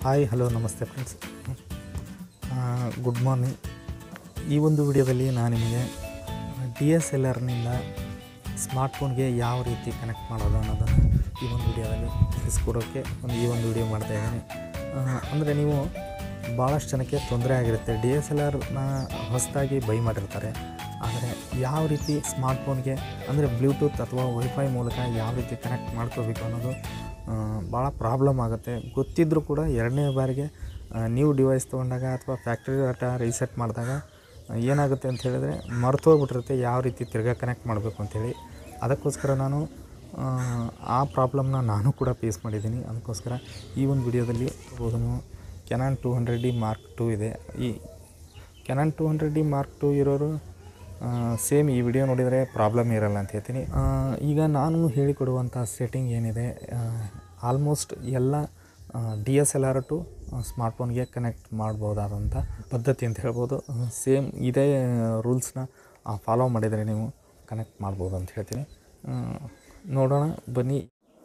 hi hello ನಮಸ್ತೆ friends good morning ಈ ಒಂದು ವಿಡಿಯೋದಲ್ಲಿ ನಾನು ನಿಮಗೆ ಡಿ ಎಸ್ ಎಲ್ ಆರ್ನಿಂದ ಸ್ಮಾರ್ಟ್ಫೋನ್ಗೆ ಯಾವ ರೀತಿ ಕನೆಕ್ಟ್ ಮಾಡೋದು ಅನ್ನೋದನ್ನು ಈ ಒಂದು ವಿಡಿಯೋದಲ್ಲಿ ತಿಳಿಸ್ಕೊಡೋಕ್ಕೆ ಒಂದು ಈ ಒಂದು ವಿಡಿಯೋ ಮಾಡ್ತಾಯಿದ್ದೀನಿ ಅಂದರೆ ನೀವು ಭಾಳಷ್ಟು ಜನಕ್ಕೆ ತೊಂದರೆ ಆಗಿರುತ್ತೆ ಡಿ ಎಸ್ ಎಲ್ ಆರ್ನ ಹೊಸದಾಗಿ ಬೈ ಮಾಡಿರ್ತಾರೆ ಆದರೆ ಯಾವ ರೀತಿ ಸ್ಮಾರ್ಟ್ಫೋನ್ಗೆ ಅಂದರೆ ಬ್ಲೂಟೂತ್ ಅಥವಾ ವೈಫೈ ಮೂಲಕ ಯಾವ ರೀತಿ ಕನೆಕ್ಟ್ ಮಾಡ್ಕೋಬೇಕು ಅನ್ನೋದು ಭಾಳ ಪ್ರಾಬ್ಲಮ್ ಆಗುತ್ತೆ ಗೊತ್ತಿದ್ದರೂ ಕೂಡ ಎರಡನೇ ಬಾರಿಗೆ ನ್ಯೂ ಡಿವೈಸ್ ತೊಗೊಂಡಾಗ ಅಥವಾ ಫ್ಯಾಕ್ಟ್ರಿ ಡಾಟಾ ರೀಸೆಟ್ ಮಾಡಿದಾಗ ಏನಾಗುತ್ತೆ ಅಂತ ಹೇಳಿದ್ರೆ ಮರ್ತೋಗ್ಬಿಟ್ಟಿರುತ್ತೆ ಯಾವ ರೀತಿ ತಿರ್ಗಾ ಕನೆಕ್ಟ್ ಮಾಡಬೇಕು ಅಂಥೇಳಿ ಅದಕ್ಕೋಸ್ಕರ ನಾನು ಆ, ಆ ಪ್ರಾಬ್ಲಮ್ನ ನಾನು ಕೂಡ ಫೇಸ್ ಮಾಡಿದ್ದೀನಿ ಅದಕ್ಕೋಸ್ಕರ ಈ ಒಂದು ವಿಡಿಯೋದಲ್ಲಿ ಹೋಗೋದು ನೀವು Canon two hundred D mark two ಇದೆ ಈ Canon two hundred D mark two ಇರೋರು ಸೇಮ್ ಈ ವಿಡಿಯೋ ನೋಡಿದರೆ ಪ್ರಾಬ್ಲಮ್ ಇರಲ್ಲ ಅಂತ ಹೇಳ್ತೀನಿ ಆ, ಈಗ ನಾನು ಹೇಳಿಕೊಡುವಂಥ ಸೆಟ್ಟಿಂಗ್ ಏನಿದೆ ಆಲ್ಮೋಸ್ಟ್ ಎಲ್ಲ D S L R to ಸ್ಮಾರ್ಟ್ಫೋನ್ಗೆ ಕನೆಕ್ಟ್ ಮಾಡ್ಬೋದಾದಂಥ ಪದ್ಧತಿ ಅಂತ ಹೇಳ್ಬೋದು ಸೇಮ್ ಇದೇ ರೂಲ್ಸ್ನ ಫಾಲೋ ಮಾಡಿದರೆ ನೀವು ಕನೆಕ್ಟ್ ಮಾಡ್ಬೋದು ಅಂತ ಹೇಳ್ತೀನಿ ಆ, ನೋಡೋಣ ಬನ್ನಿ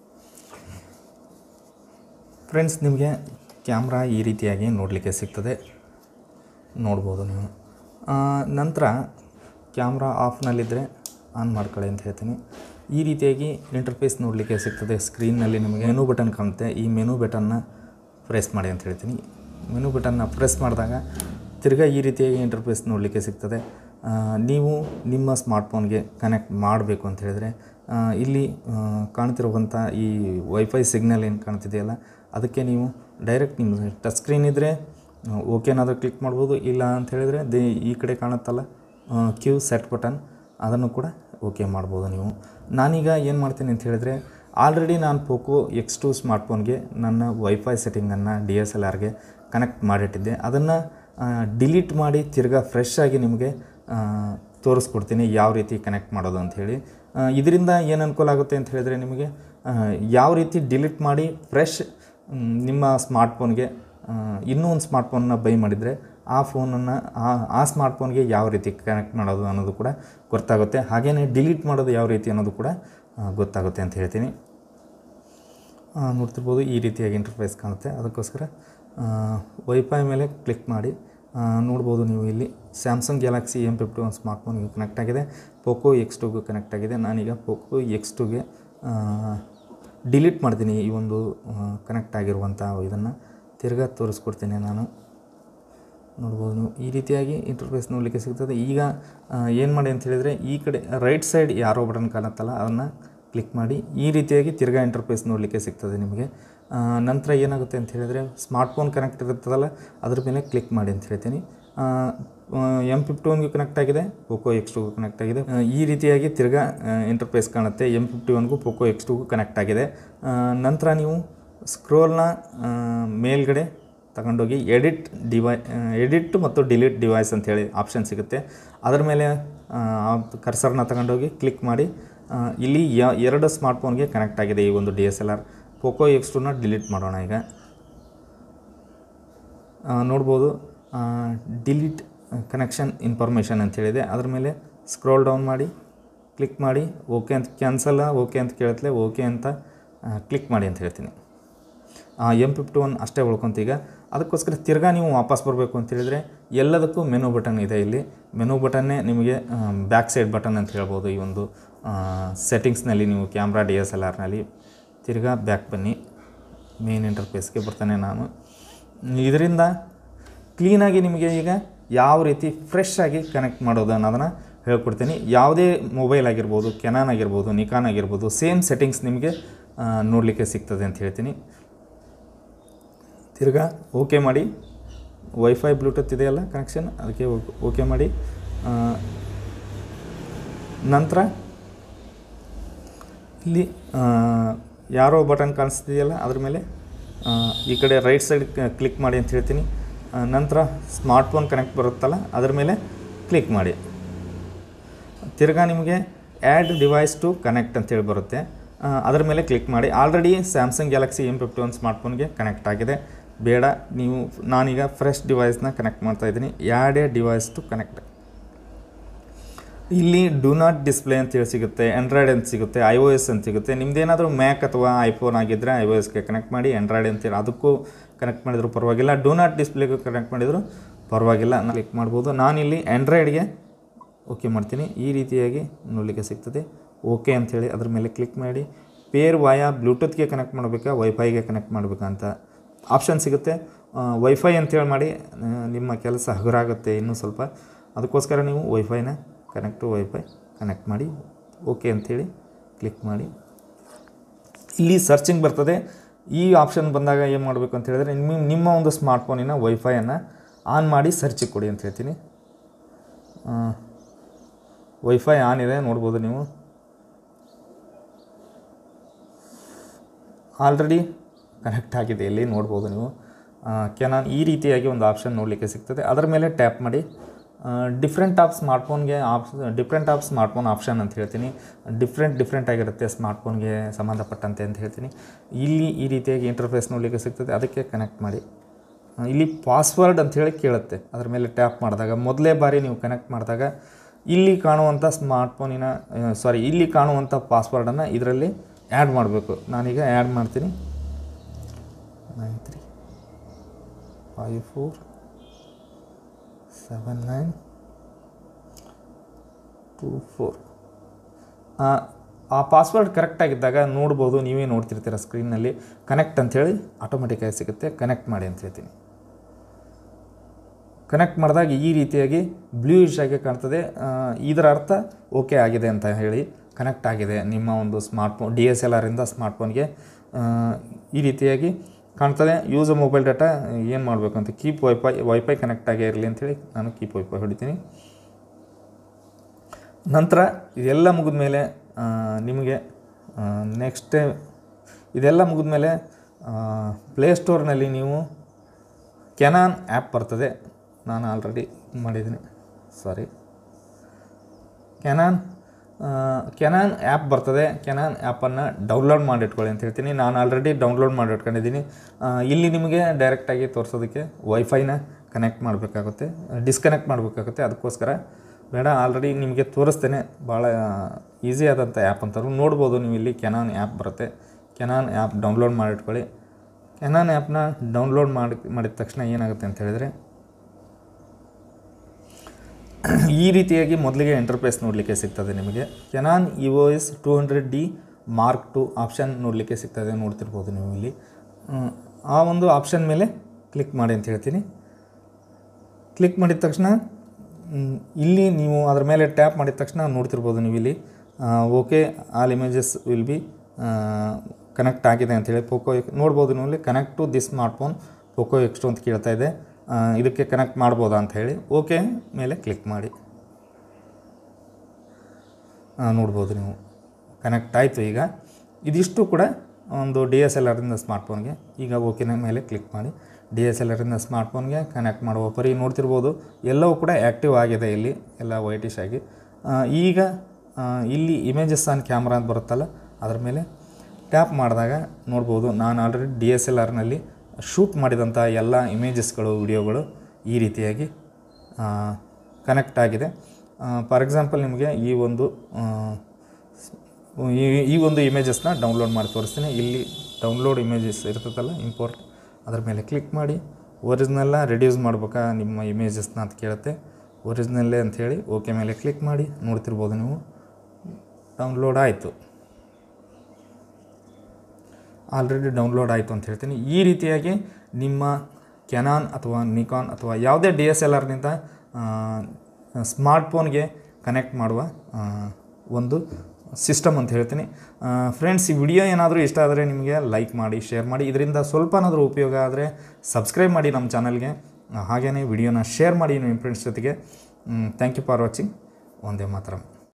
ಫ್ರೆಂಡ್ಸ್ ನಿಮಗೆ ಕ್ಯಾಮ್ರಾ ಈ ರೀತಿಯಾಗಿ ನೋಡಲಿಕ್ಕೆ ಸಿಗ್ತದೆ ನೋಡ್ಬೋದು ನೀವು ಆ, ನಂತರ ಕ್ಯಾಮ್ರಾ ಆಫ್ನಲ್ಲಿದ್ದರೆ ಆನ್ ಮಾಡ್ಕೊಳ್ಳಿ ಅಂತ ಹೇಳ್ತೀನಿ ಈ ರೀತಿಯಾಗಿ ಇಂಟರ್ಫೇಸ್ ನೋಡಲಿಕ್ಕೆ ಸಿಗ್ತದೆ ಸ್ಕ್ರೀನ್ನಲ್ಲಿ ನಿಮಗೆ ಮೆನು ಬಟನ್ ಕಾಣುತ್ತೆ ಈ ಮೆನು ಬಟನ್ನ ಪ್ರೆಸ್ ಮಾಡಿ ಅಂತ ಹೇಳ್ತೀನಿ ಮೆನು ಬಟನ್ನ ಪ್ರೆಸ್ ಮಾಡಿದಾಗ ತಿರ್ಗಾ ಈ ರೀತಿಯಾಗಿ ಇಂಟರ್ಫೇಸ್ ನೋಡಲಿಕ್ಕೆ ಸಿಗ್ತದೆ ಆ, ನೀವು ನಿಮ್ಮ ಸ್ಮಾರ್ಟ್ಫೋನ್ಗೆ ಕನೆಕ್ಟ್ ಮಾಡಬೇಕು ಅಂತ ಹೇಳಿದರೆ ಆ, ಇಲ್ಲಿ ಆ, ಕಾಣ್ತಿರುವಂಥ ಈ ವೈಫೈ ಸಿಗ್ನಲ್ ಏನು ಕಾಣ್ತಿದೆಯಲ್ಲ ಅದಕ್ಕೆ ನೀವು ಡೈರೆಕ್ಟ್ ನಿಮ್ಮ ಟಚ್ ಸ್ಕ್ರೀನ್ ಇದ್ದರೆ ಓಕೆನಾದರೂ ಕ್ಲಿಕ್ ಮಾಡ್ಬೋದು ಇಲ್ಲ ಅಂತ ಹೇಳಿದರೆ ದೇ ಈ ಕಡೆ ಕಾಣುತ್ತಲ್ಲ ಕ್ಯೂ ಸೆಟ್ ಬಟನ್ ಅದನ್ನು ಕೂಡ ಓಕೆ ಮಾಡ್ಬೋದು ನೀವು ನಾನೀಗ ಏನು ಮಾಡ್ತೀನಿ ಅಂತ ಹೇಳಿದರೆ ಆಲ್ರೆಡಿ ನಾನು ಪೋಕೋ ಎಕ್ಸ್ ಟು ಸ್ಮಾರ್ಟ್ಫೋನ್ಗೆ ನನ್ನ ವೈಫೈ ಸೆಟ್ಟಿಂಗನ್ನು ಡಿ ಎಸ್ ಎಲ್ ಆರ್ಗೆ ಕನೆಕ್ಟ್ ಮಾಡಿಟ್ಟಿದ್ದೆ ಅದನ್ನು ಡಿಲೀಟ್ ಮಾಡಿ ತಿರ್ಗಾ ಫ್ರೆಶ್ ಆಗಿ ನಿಮಗೆ ಆ, ತೋರಿಸ್ಕೊಡ್ತೀನಿ ಯಾವ ರೀತಿ ಕನೆಕ್ಟ್ ಮಾಡೋದು ಅಂಥೇಳಿ ಇದರಿಂದ ಏನು ಅನುಕೂಲ ಆಗುತ್ತೆ ಅಂತ ಹೇಳಿದರೆ ನಿಮಗೆ ಆ, ಯಾವ ರೀತಿ ಡಿಲೀಟ್ ಮಾಡಿ ಫ್ರೆಶ್ ಮ್, ನಿಮ್ಮ ಸ್ಮಾರ್ಟ್ಫೋನ್ಗೆ ಇನ್ನೂ ಒಂದು ಸ್ಮಾರ್ಟ್ಫೋನ್ನ ಬೈ ಮಾಡಿದರೆ ಆ ಫೋನನ್ನು ಆ ಆ ಸ್ಮಾರ್ಟ್ಫೋನ್ಗೆ ಯಾವ ರೀತಿ ಕನೆಕ್ಟ್ ಮಾಡೋದು ಅನ್ನೋದು ಕೂಡ ಗೊತ್ತಾಗುತ್ತೆ ಹಾಗೆಯೇ ಡಿಲೀಟ್ ಮಾಡೋದು ಯಾವ ರೀತಿ ಅನ್ನೋದು ಕೂಡ ಆ, ಗೊತ್ತಾಗುತ್ತೆ ಅಂತ ಹೇಳ್ತೀನಿ ಆ, ನೋಡ್ತಿರ್ಬೋದು ಈ ರೀತಿಯಾಗಿ ಇಂಟರ್ಫೇಸ್ ಕಾಣುತ್ತೆ ಅದಕ್ಕೋಸ್ಕರ ವೈಫೈ ಮೇಲೆ ಕ್ಲಿಕ್ ಮಾಡಿ ಆ, ನೋಡ್ಬೋದು ನೀವು ಇಲ್ಲಿ Samsung Galaxy M fifty one ಸ್ಮಾರ್ಟ್ಫೋನ್ಗೆ ಕನೆಕ್ಟ್ ಆಗಿದೆ ಪೋಕೋ ಎಕ್ಸ್ ಟುಗೂ ಕನೆಕ್ಟ್ ಆಗಿದೆ ನಾನೀಗ ಪೋಕೋ ಎಕ್ಸ್ ಟುಗೆ ಡಿಲೀಟ್ ಮಾಡ್ತೀನಿ ಈ ಒಂದು ಕನೆಕ್ಟ್ ಆಗಿರುವಂಥ ಇದನ್ನು ತಿರ್ಗಾ ತೋರಿಸ್ಕೊಡ್ತೀನಿ ನಾನು ನೋಡ್ಬೋದು ನೀವು ಈ ರೀತಿಯಾಗಿ ಇಂಟರ್ಫೇಸ್ ನೋಡಲಿಕ್ಕೆ ಸಿಗ್ತದೆ ಈಗ ಏನು ಮಾಡಿ ಅಂತ ಹೇಳಿದರೆ ಈ ಕಡೆ ರೈಟ್ ಸೈಡ್ ಯಾರೋ ಬಟನ್ ಕಾಣುತ್ತಲ್ಲ ಅದನ್ನು ಕ್ಲಿಕ್ ಮಾಡಿ ಈ ರೀತಿಯಾಗಿ ತಿರ್ಗಾ ಇಂಟರ್ಫೇಸ್ ನೋಡಲಿಕ್ಕೆ ಸಿಗ್ತದೆ ನಿಮಗೆ ಆ, ನಂತರ ಏನಾಗುತ್ತೆ ಅಂತ ಹೇಳಿದರೆ ಸ್ಮಾರ್ಟ್ಫೋನ್ ಕನೆಕ್ಟ್ ಇರುತ್ತದಲ್ಲ ಅದ್ರ ಮೇಲೆ ಕ್ಲಿಕ್ ಮಾಡಿ ಅಂತ ಹೇಳ್ತೀನಿ ಎಮ್ ಫಿಫ್ಟಿ ಒನ್ಗೂ ಕನೆಕ್ಟ್ ಆಗಿದೆ ಪೋಕೋ ಎಕ್ಸ್ ಟುಗೂ ಕನೆಕ್ಟ್ ಆಗಿದೆ ಆ, ಈ ರೀತಿಯಾಗಿ ತಿರ್ಗಾ ಇಂಟರ್ಫೇಸ್ ಕಾಣುತ್ತೆ ಎಮ್ ಫಿಫ್ಟಿ ಒನ್ಗೂ ಪೋಕೋ ಎಕ್ಸ್ ಟುಗೂ ಕನೆಕ್ಟ್ ಆಗಿದೆ ಆ, ನಂತರ ನೀವು ಸ್ಕ್ರೋಲ್ನ ಮೇಲ್ಗಡೆ ತಗೊಂಡೋಗಿ ಎಡಿಟ್ ಡಿವೈ ಎಡಿಟ್ ಮತ್ತು ಡಿಲೀಟ್ ಡಿವೈಸ್ ಅಂತೇಳಿ ಆಪ್ಷನ್ ಸಿಗುತ್ತೆ ಅದರ ಮೇಲೆ ಕರ್ಸರ್ನ ತಗೊಂಡೋಗಿ ಕ್ಲಿಕ್ ಮಾಡಿ ಆ, ಇಲ್ಲಿ ಯ- ಎರಡು ಸ್ಮಾರ್ಟ್ಫೋನ್ಗೆ ಕನೆಕ್ಟ್ ಆಗಿದೆ ಈ ಒಂದು D S L R Poco X ಟೂನ ಡಿಲೀಟ್ ಮಾಡೋಣ ಈಗ ಆ, ನೋಡ್ಬೋದು ಡಿಲೀಟ್ ಕನೆಕ್ಷನ್ ಇನ್ಫಾರ್ಮೇಷನ್ ಅಂತ ಹೇಳಿದೆ ಅದ್ರ ಮೇಲೆ ಸ್ಕ್ರೋಲ್ ಡೌನ್ ಮಾಡಿ ಕ್ಲಿಕ್ ಮಾಡಿ ಓಕೆ ಅಂತ ಕ್ಯಾನ್ಸಲ್ಲ ಓಕೆ ಅಂತ ಕೇಳುತ್ತಲೆ ಓಕೆ ಅಂತ ಕ್ಲಿಕ್ ಮಾಡಿ ಅಂತ ಹೇಳ್ತೀನಿ ಎಮ್ ಫಿಫ್ಟಿ ಒನ್ ಅಷ್ಟೇ ಉಳ್ಕೊಂತ ಈಗ ಅದಕ್ಕೋಸ್ಕರ ತಿರ್ಗಾ ನೀವು ವಾಪಸ್ ಬರಬೇಕು ಅಂತ ಹೇಳಿದರೆ ಎಲ್ಲದಕ್ಕೂ ಮೆನು ಬಟನ್ ಇದೆ ಇಲ್ಲಿ ಮೆನು ಬಟನ್ನೇ ನಿಮಗೆ ಬ್ಯಾಕ್ ಸೈಡ್ ಬಟನ್ ಅಂತ ಹೇಳ್ಬೋದು ಈ ಒಂದು ಸೆಟ್ಟಿಂಗ್ಸ್ನಲ್ಲಿ ನೀವು ಕ್ಯಾಮ್ರಾ ಡಿ ಎಸ್ ಎಲ್ ಆರ್ನಲ್ಲಿ ತಿರ್ಗಾ ಬ್ಯಾಕ್ ಬನ್ನಿ ಮೇನ್ ಇಂಟರ್ಫೇಸ್ಗೆ ಬರ್ತಾನೆ ನಾನು ಇದರಿಂದ ಕ್ಲೀನಾಗಿ ನಿಮಗೆ ಈಗ ಯಾವ ರೀತಿ ಫ್ರೆಶ್ ಆಗಿ ಕನೆಕ್ಟ್ ಮಾಡೋದು ಅನ್ನೋದನ್ನು ಹೇಳ್ಕೊಡ್ತೀನಿ ಯಾವುದೇ ಮೊಬೈಲ್ ಆಗಿರ್ಬೋದು ಕೆನಾನ್ ಆಗಿರ್ಬೋದು ನಿಕಾನ್ ಆಗಿರ್ಬೋದು ಸೇಮ್ ಸೆಟ್ಟಿಂಗ್ಸ್ ನಿಮಗೆ ನೋಡಲಿಕ್ಕೆ ಸಿಗ್ತದೆ ಅಂತ ಹೇಳ್ತೀನಿ ತಿರ್ಗಾ ಓಕೆ ಮಾಡಿ ವೈಫೈ ಬ್ಲೂಟೂತ್ ಇದೆಯಲ್ಲ ಕನೆಕ್ಷನ್ ಅದಕ್ಕೆ ಓಕೆ ಮಾಡಿ ಆ, ನಂತರ ಇಲ್ಲಿ ಆ, ಯಾರೋ ಬಟನ್ ಕಾಣಿಸ್ತಿದೆಯಲ್ಲ ಅದ್ರ ಮೇಲೆ ಆ, ಈ ಕಡೆ ರೈಟ್ ಸೈಡ್ ಕ್ಲಿಕ್ ಮಾಡಿ ಅಂತ ಹೇಳ್ತೀನಿ ಆ, ನಂತರ ಸ್ಮಾರ್ಟ್ಫೋನ್ ಕನೆಕ್ಟ್ ಬರುತ್ತಲ್ಲ ಅದ್ರ ಮೇಲೆ ಕ್ಲಿಕ್ ಮಾಡಿ ತಿರ್ಗಾ ನಿಮಗೆ ಆ್ಯಡ್ ಡಿವೈಸ್ ಟು ಕನೆಕ್ಟ್ ಅಂತೇಳಿ ಬರುತ್ತೆ ಆ, ಅದರ ಮೇಲೆ ಕ್ಲಿಕ್ ಮಾಡಿ already Samsung Galaxy M fifty one ಸ್ಮಾರ್ಟ್ಫೋನ್ಗೆ ಕನೆಕ್ಟ್ ಆಗಿದೆ ಬೇಡ ನೀವು ನಾನೀಗ ಫ್ರೆಶ್ ಡಿವೈಸ್ನ ಕನೆಕ್ಟ್ ಮಾಡ್ತಾ ಇದ್ದೀನಿ add a device to connect ಇಲ್ಲಿ ಡು ನಾಟ್ ಡಿಸ್ಪ್ಲೇ ಅಂತೇಳಿ ಸಿಗುತ್ತೆ ಆಂಡ್ರಾಯ್ಡ್ ಅಂತ ಸಿಗುತ್ತೆ ಐ ಒ ಎಸ್ ಅಂತ ಸಿಗುತ್ತೆ ನಿಮ್ದೇನಾದರೂ ಮ್ಯಾಕ್ ಅಥವಾ ಐಫೋನ್ ಆಗಿದ್ದರೆ ಐ ಒ ಎಸ್ಗೆ ಕನೆಕ್ಟ್ ಮಾಡಿ ಆಂಡ್ರಾಯ್ಡ್ ಅಂತೇಳಿ ಅದಕ್ಕೂ ಕನೆಕ್ಟ್ ಮಾಡಿದ್ರು ಪರವಾಗಿಲ್ಲ ಡೋ ನಾಟ್ ಡಿಸ್ಪ್ಲೇಗೂ ಕನೆಕ್ಟ್ ಮಾಡಿದ್ರು ಪರವಾಗಿಲ್ಲ ನಾನು ಕ್ಲಿಕ್ ಮಾಡ್ಬೋದು ನಾನಿಲ್ಲಿ ಆ್ಯಂಡ್ರಾಯ್ಡ್ಗೆ ಓಕೆ ಮಾಡ್ತೀನಿ ಈ ರೀತಿಯಾಗಿ ನೋಡಲಿಕ್ಕೆ ಸಿಗ್ತದೆ ಓಕೆ ಅಂಥೇಳಿ ಅದ್ರ ಮೇಲೆ ಕ್ಲಿಕ್ ಮಾಡಿ ಪೇರ್ ವಾಯ ಬ್ಲೂಟೂತ್ಗೆ ಕನೆಕ್ಟ್ ಮಾಡಬೇಕಾ ವೈಫೈಗೆ ಕನೆಕ್ಟ್ ಮಾಡಬೇಕಾ ಅಂತ ಆಪ್ಷನ್ ಸಿಗುತ್ತೆ ವೈಫೈ ಅಂತೇಳಿ ಮಾಡಿ ಆ, ನಿಮ್ಮ ಕೆಲಸ ಹಗುರಾಗುತ್ತೆ ಇನ್ನೂ ಸ್ವಲ್ಪ ಅದಕ್ಕೋಸ್ಕರ ನೀವು ವೈಫೈನ ಕನೆಕ್ಟು ವೈಫೈ ಕನೆಕ್ಟ್ ಮಾಡಿ ಓಕೆ ಅಂಥೇಳಿ ಕ್ಲಿಕ್ ಮಾಡಿ ಇಲ್ಲಿ ಸರ್ಚಿಂಗ್ ಬರ್ತದೆ ಈ ಆಪ್ಷನ್ ಬಂದಾಗ ಏನು ಮಾಡಬೇಕು ಅಂತ ಹೇಳಿದ್ರೆ ನಿಮ್ಮ ನಿಮ್ಮ ಒಂದು ಸ್ಮಾರ್ಟ್ಫೋನಿನ ವೈಫೈಯನ್ನು ಆನ್ ಮಾಡಿ ಸರ್ಚಿಗೆ ಕೊಡಿ ಅಂತ ಹೇಳ್ತೀನಿ ವೈಫೈ ಆನ್ ಇದೆ ನೋಡ್ಬೋದು ನೀವು ಆಲ್ರೆಡಿ ಕನೆಕ್ಟ್ ಆಗಿದೆ ಇಲ್ಲಿ ನೋಡ್ಬೋದು ನೀವು ಕೆನಾನ್ ಈ ರೀತಿಯಾಗಿ ಒಂದು ಆಪ್ಷನ್ ನೋಡಲಿಕ್ಕೆ ಸಿಗ್ತದೆ ಅದರ ಮೇಲೆ ಟ್ಯಾಪ್ ಮಾಡಿ ಡಿಫ್ರೆಂಟ್ ಆಫ್ ಸ್ಮಾರ್ಟ್ಫೋನ್ಗೆ of different of smartphone option ಅಂತ ಹೇಳ್ತೀನಿ ಡಿಫ್ರೆಂಟ್ ಡಿಫ್ರೆಂಟ್ ಆಗಿರುತ್ತೆ ಸ್ಮಾರ್ಟ್ಫೋನ್ಗೆ ಸಂಬಂಧಪಟ್ಟಂತೆ ಅಂತ ಹೇಳ್ತೀನಿ ಇಲ್ಲಿ ಈ ರೀತಿಯಾಗಿ ಇಂಟರ್ಫೇಸ್ ನೋಡಲಿಕ್ಕೆ ಸಿಗ್ತದೆ ಅದಕ್ಕೆ ಕನೆಕ್ಟ್ ಮಾಡಿ ಆ, ಇಲ್ಲಿ ಪಾಸ್ವರ್ಡ್ ಅಂತ ಹೇಳಿ ಕೇಳುತ್ತೆ ಅದ್ರ ಮೇಲೆ ಟ್ಯಾಪ್ ಮಾಡಿದಾಗ ಮೊದಲೇ ಬಾರಿ ನೀವು ಕನೆಕ್ಟ್ ಮಾಡಿದಾಗ ಇಲ್ಲಿ ಕಾಣುವಂಥ ಸ್ಮಾರ್ಟ್ಫೋನಿನ ಸಾರಿ ಇಲ್ಲಿ ಕಾಣುವಂಥ ಪಾಸ್ವರ್ಡನ್ನು ಇದರಲ್ಲಿ ಆ್ಯಡ್ ಮಾಡಬೇಕು ನಾನೀಗ ಆ್ಯಡ್ ಮಾಡ್ತೀನಿ nine three five four seven nine two four ಆ ಪಾಸ್ವರ್ಡ್ ಕರೆಕ್ಟಾಗಿದ್ದಾಗ ನೋಡ್ಬೋದು ನೀವೇ ನೋಡ್ತಿರ್ತೀರ ಸ್ಕ್ರೀನ್ನಲ್ಲಿ ಕನೆಕ್ಟ್ ಅಂಥೇಳಿ ಆಟೋಮೆಟಿಕ್ಕಾಗಿ ಸಿಗುತ್ತೆ ಕನೆಕ್ಟ್ ಮಾಡಿ ಅಂತ ಹೇಳ್ತೀನಿ ಕನೆಕ್ಟ್ ಮಾಡಿದಾಗ ಈ ರೀತಿಯಾಗಿ ಬ್ಲೂಯಿಶ್ ಆಗಿ ಕಾಣ್ತದೆ ಆ, ಇದರ ಅರ್ಥ ಓಕೆ ಆಗಿದೆ ಅಂತ ಹೇಳಿ ಕನೆಕ್ಟ್ ಆಗಿದೆ ನಿಮ್ಮ ಒಂದು ಸ್ಮಾರ್ಟ್ಫೋನ್ ಡಿ ಎಸ್ ಎಲ್ ಆರಿಂದ ಸ್ಮಾರ್ಟ್ಫೋನ್ಗೆ ಈ ರೀತಿಯಾಗಿ ಕಾಣ್ತದೆ ಯೂಸ್ ಮೊಬೈಲ್ ಡಾಟಾ ಏನು ಮಾಡಬೇಕು ಅಂತ ಕೀಪ್ ವೈಫೈ ವೈಫೈ ಕನೆಕ್ಟ್ ಆಗೇ ಇರಲಿ ಅಂಥೇಳಿ ನಾನು ಕೀಪ್ ವೈಫೈ ಹೊಡಿತೀನಿ ನಂತರ ಇದೆಲ್ಲ ಮುಗಿದ ಮೇಲೆ ನಿಮಗೆ ನೆಕ್ಸ್ಟ್ ಇದೆಲ್ಲ ಮುಗಿದ ಮೇಲೆ ಪ್ಲೇಸ್ಟೋರ್ನಲ್ಲಿ ನೀವು ಕೆನಾನ್ ಆ್ಯಪ್ ಬರ್ತದೆ ನಾನು ಆಲ್ರೆಡಿ ಮಾಡಿದ್ದೀನಿ ಸಾರಿ ಕೆನಾನ್ ಕೆನಾನ್ ಆ್ಯಪ್ ಬರ್ತದೆ ಕೆನಾನ್ ಆ್ಯಪನ್ನು ಡೌನ್ಲೋಡ್ ಮಾಡಿಟ್ಕೊಳ್ಳಿ ಅಂತ ಹೇಳ್ತೀನಿ ನಾನು ಆಲ್ರೆಡಿ ಡೌನ್ಲೋಡ್ ಮಾಡಿ ಇಟ್ಕೊಂಡಿದ್ದೀನಿ ಆ, ಇಲ್ಲಿ ನಿಮಗೆ ಡೈರೆಕ್ಟಾಗಿ ತೋರಿಸೋದಕ್ಕೆ ವೈಫೈನ ಕನೆಕ್ಟ್ ಮಾಡಬೇಕಾಗುತ್ತೆ ಡಿಸ್ಕನೆಕ್ಟ್ ಮಾಡಬೇಕಾಗುತ್ತೆ ಅದಕ್ಕೋಸ್ಕರ ಬೇಡ ಆಲ್ರೆಡಿ ನಿಮಗೆ ತೋರಿಸ್ತೇನೆ ಭಾಳ ಈಸಿ ಆದಂಥ ಆ್ಯಪ್ ಅಂತಾರೆ ನೋಡ್ಬೋದು ನೀವು ಇಲ್ಲಿ ಕೆನಾನ್ ಆ್ಯಪ್ ಬರುತ್ತೆ ಕೆನಾನ್ ಆ್ಯಪ್ ಡೌನ್ಲೋಡ್ ಮಾಡಿಟ್ಕೊಳ್ಳಿ ಕೆನಾನ್ ಆ್ಯಪ್ನ ಡೌನ್ಲೋಡ್ ಮಾಡಿ ಮಾಡಿದ ತಕ್ಷಣ ಏನಾಗುತ್ತೆ ಅಂತ ಹೇಳಿದರೆ ಈ ರೀತಿಯಾಗಿ ಮೊದಲಿಗೆ ಇಂಟರ್ಫೇಸ್ ನೋಡಲಿಕ್ಕೆ ಸಿಗ್ತದೆ ನಿಮಗೆ Canon E O S two hundred D mark two option ನೋಡಲಿಕ್ಕೆ ಸಿಗ್ತದೆ ನೋಡ್ತಿರ್ಬೋದು ನೀವು ಇಲ್ಲಿ ಹ್ಮ್, ಆ ಒಂದು ಆಪ್ಷನ್ ಮೇಲೆ ಕ್ಲಿಕ್ ಮಾಡಿ ಅಂತ ಹೇಳ್ತೀನಿ ಕ್ಲಿಕ್ ಮಾಡಿದ ತಕ್ಷಣ ಮ್, ಇಲ್ಲಿ ನೀವು ಅದರ ಮೇಲೆ ಟ್ಯಾಪ್ ಮಾಡಿದ ತಕ್ಷಣ ನೋಡ್ತಿರ್ಬೋದು ನೀವು ಇಲ್ಲಿ okay all images will be connect ಆಗಿದೆ ಅಂತೇಳಿ ಪೋಕೋ ನೋಡ್ಬೋದು ನೀವು ಇಲ್ಲಿ connect to this smartphone Poco X two ಅಂತ ಕೇಳ್ತಾ ಇದೆ ಆ, ಇದಕ್ಕೆ ಕನೆಕ್ಟ್ ಮಾಡ್ಬೋದಾ ಅಂತ ಹೇಳಿ ಓಕೆ ಮೇಲೆ ಕ್ಲಿಕ್ ಮಾಡಿ ಆ, ನೋಡ್ಬೋದು ನೀವು ಕನೆಕ್ಟ್ ಆಯಿತು ಈಗ ಇದಿಷ್ಟು ಕೂಡ ಒಂದು ಡಿ ಎಸ್ ಎಲ್ ಆರಿಂದ ಸ್ಮಾರ್ಟ್ಫೋನ್ಗೆ ಈಗ ಓಕೆನ ಮೇಲೆ ಕ್ಲಿಕ್ ಮಾಡಿ ಡಿ ಎಸ್ ಎಲ್ ಆರಿಂದ ಸ್ಮಾರ್ಟ್ಫೋನ್ಗೆ ಕನೆಕ್ಟ್ ಮಾಡುವ ಪರಿ ನೋಡ್ತಿರ್ಬೋದು ಎಲ್ಲವೂ ಕೂಡ ಆ್ಯಕ್ಟಿವ್ ಆಗಿದೆ ಇಲ್ಲಿ ಎಲ್ಲ ವೈಟಿಶ್ ಆಗಿ ಆ, ಈಗ ಆ, ಇಲ್ಲಿ ಇಮೇಜಸ್ ಆನ್ ಕ್ಯಾಮ್ರಾ ಅಂತ ಬರುತ್ತಲ್ಲ ಅದ್ರ ಮೇಲೆ ಟ್ಯಾಪ್ ಮಾಡಿದಾಗ ನೋಡ್ಬೋದು ನಾನು ಆಲ್ರೆಡಿ ಡಿ ಎಸ್ ಎಲ್ ಆರ್ನಲ್ಲಿ ಶೂಟ್ ಮಾಡಿದಂಥ ಎಲ್ಲ ಇಮೇಜಸ್ಗಳು ವಿಡಿಯೋಗಳು ಈ ರೀತಿಯಾಗಿ ಕನೆಕ್ಟ್ ಆಗಿದೆ ಫಾರ್ ಎಕ್ಸಾಂಪಲ್ ನಿಮಗೆ ಈ ಒಂದು ಆ, ಈ ಈ ಒಂದು ಇಮೇಜಸ್ನ ಡೌನ್ಲೋಡ್ ಮಾಡಿ ತೋರಿಸ್ತೀನಿ ಇಲ್ಲಿ ಡೌನ್ಲೋಡ್ ಇಮೇಜಸ್ ಇರ್ತದಲ್ಲ ಇಂಪೋರ್ಟ್ ಅದ್ರ ಮೇಲೆ ಕ್ಲಿಕ್ ಮಾಡಿ ಒರಿಜಿನಲ್ನ ರೆಡ್ಯೂಸ್ ಮಾಡ್ಬೇಕಾ ನಿಮ್ಮ ಇಮೇಜಸ್ನ ಅಂತ ಕೇಳುತ್ತೆ ಒರಿಜಿನಲ್ಲೇ ಅಂಥೇಳಿ ಓಕೆ ಮೇಲೆ ಕ್ಲಿಕ್ ಮಾಡಿ ನೋಡ್ತಿರ್ಬೋದು ನೀವು ಡೌನ್ಲೋಡ್ ಆಯಿತು ಆಲ್ರೆಡಿ ಡೌನ್ಲೋಡ್ ಆಯಿತು ಅಂತ ಹೇಳ್ತೀನಿ ಈ ರೀತಿಯಾಗಿ ನಿಮ್ಮ ಕೆನಾನ್ ಅಥವಾ ನಿಕಾನ್ ಅಥವಾ ಯಾವುದೇ ಡಿ ಎಸ್ ಎಲ್ ಆರ್ನಿಂದ ಸ್ಮಾರ್ಟ್ಫೋನ್ಗೆ ಕನೆಕ್ಟ್ ಮಾಡುವ ಆ, ಒಂದು ಸಿಸ್ಟಮ್ ಅಂತ ಹೇಳ್ತೀನಿ ಫ್ರೆಂಡ್ಸ್ ಈ ವಿಡಿಯೋ ಏನಾದರೂ ಇಷ್ಟ ಆದರೆ ನಿಮಗೆ ಲೈಕ್ ಮಾಡಿ ಶೇರ್ ಮಾಡಿ ಇದರಿಂದ ಸ್ವಲ್ಪನಾದರೂ ಉಪಯೋಗ ಆದರೆ ಸಬ್ಸ್ಕ್ರೈಬ್ ಮಾಡಿ ನಮ್ಮ ಚಾನಲ್ಗೆ ಹಾಗೆಯೇ ವಿಡಿಯೋನ ಶೇರ್ ಮಾಡಿ ನಿಮ್ಮ ಫ್ರೆಂಡ್ಸ್ ಜೊತೆಗೆ ಥ್ಯಾಂಕ್ ಯು ಫಾರ್ ವಾಚಿಂಗ್ ಒಂದೇ ಮಾತ್ರ